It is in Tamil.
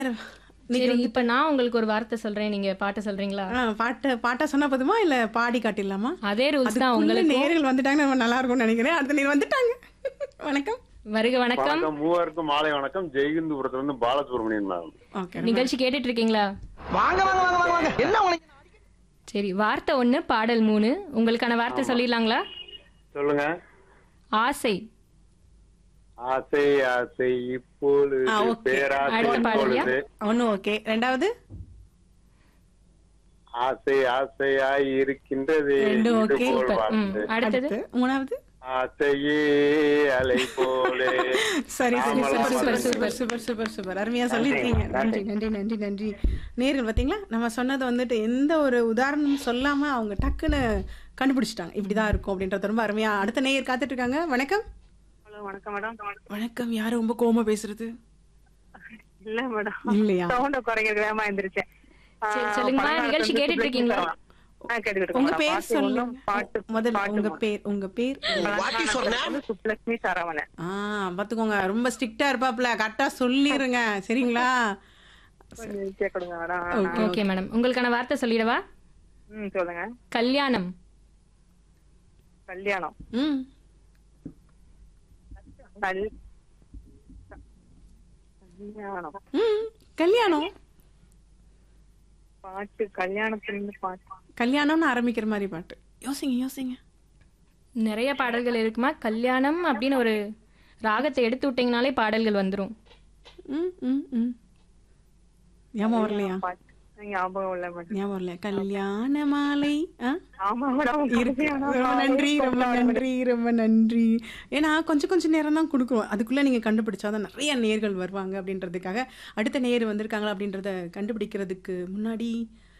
சரி இப்ப நான் உங்களுக்கு ஒரு வார்த்தை சொல்றேன் நீங்க பாட்டு சொல்றீங்களா ஆ, பாட்டு பாட்டா சொன்னா போதுமா இல்ல பாடி காட்டிடலாமா அதே ரூல்ஸ் தான் அதுக்குள்ள உங்களுக்கு நேர்கள் வந்துட்டாங்க நம்ம நல்லா இருக்கும்னு நினைக்கிறேன் அடுத்த நேர் வந்துட்டாங்க வணக்கம் வருக வணக்கம் வணக்கம் மூவருக்கும் மாலை வணக்கம் ஜெய்கிந்துபுரத்துல இருந்து பாலசுப்ரமணியன் மேம் ஓகே நிகழ்ச்சி கேட்டுட்டு இருக்கீங்களா வாங்க வாங்க வாங்க வாங்க வாங்க என்ன உங்களுக்கு சரி வார்த்தை ஒண்ணு பாடல் மூணு உங்களுக்கான வார்த்தை சொல்லிடலாங்களா சொல்லுங்க ஆசை ஆசை ஆசை இப்பொழுது ஆ, okay. பேராசை அடுத்த பாடலையா? இப்பொழுது ஒன்னும் ஓகே ரெண்டாவது ஆசை ஆசையாய் இருக்கின்றது ரெண்டும் இது okay. போல் சூப்பர் ம் வாழ்ந்து. அடுத்தது அடுத்து மூணாவது ஆசையே அலை போலே சரி சரி ஆமா, சூப்பர் ஆமா. Super super super super super அருமையா சொல்லியிருக்கீங்க நன்றி நன்றி நன்றி நன்றி நேர்கள் பாத்தீங்களா நம்ம சொன்னது வந்துட்டு எந்த ஒரு உதாரணமும் சொல்லாம அவங்க டக்குன்னு கண்டுபிடிச்சிட்டாங்க இப்படிதான் இருக்கும் அப்படின்றது ரொம்ப அருமையா அடுத்த நேயர் காத்துட்டு இருக்காங்க வணக்கம் ஹலோ வணக்கம் மேடம் வணக்கம் யாரு ரொம்ப கோவமா பேசுறது இல்ல மேடம் இல்லையா சவுண்ட குறைக்க வேகமா எந்திரிச்சேன் ஆ, சரி, சொல்லுங்கம்மா, பணக்காரத்துல நிகழ்ச்சி இருந்து கேட்டுட்டு இருக்கீங்களா? ஆ, கேட்டுக்கிட்டு இருக்கேன் உங்க மேடம். பேர் பாட்டு சொல்லுங்க ஒண்ணும் பாட்டு முதல்ல பாட்டு உங்க ஒண்ணும். பேர் உங்க பேர் பணக்காரத்துல இருந்து சுப்புலட்சுமி சரவணன் ஆ பாத்துக்கோங்க ரொம்ப ஸ்ட்ரிக்டா இருப்பாப்ல கரெக்டா சொல்லிருங்க சரிங்களா கொஞ்சம் ஈஸியா கொடுங்க மேடம் Okay. ஓகே மேடம் உங்களுக்கான வார்த்தை சொல்லிடவா ம் சொல்லுங்க கல்யாணம் கல்யாணம் ம் கல் கல்யாணம் ம் கல்யாணம் பாட்டு கல்யாணத்துல பாட்டு கல்யாணம்னு ஆரம்பிக்கிற மாதிரி பாட்டு யோசிங்க யோசிங்க நிறைய பாடல்கள் இருக்குமா கல்யாணம் அப்படின்னு ஒரு ராகத்தை எடுத்து விட்டீங்கனாலே பாடல்கள் வந்துரும் ம் ம் ம் ஞாபகம் வரலையா பாட்டு ஞாபகம் இல்ல மேடம் ஞாபகம் வரலையா கல்யாண மாலை ஆ ஆமா மேடம் இருக்கு ரொம்ப நன்றி ரொம்ப நன்றி ரொம்ப நன்றி ஏன்னா கொஞ்சம் கொஞ்சம் நேரம் தான் கொடுக்குறோம் அதுக்குள்ள நீங்க கண்டுபிடிச்சாதான் நிறைய நேர்கள் வருவாங்க அப்படின்றதுக்காக அடுத்த நேர் வந்திருக்காங்களா அப்படின்றத கண்டுபிடிக்கிறதுக்கு முன்னாடி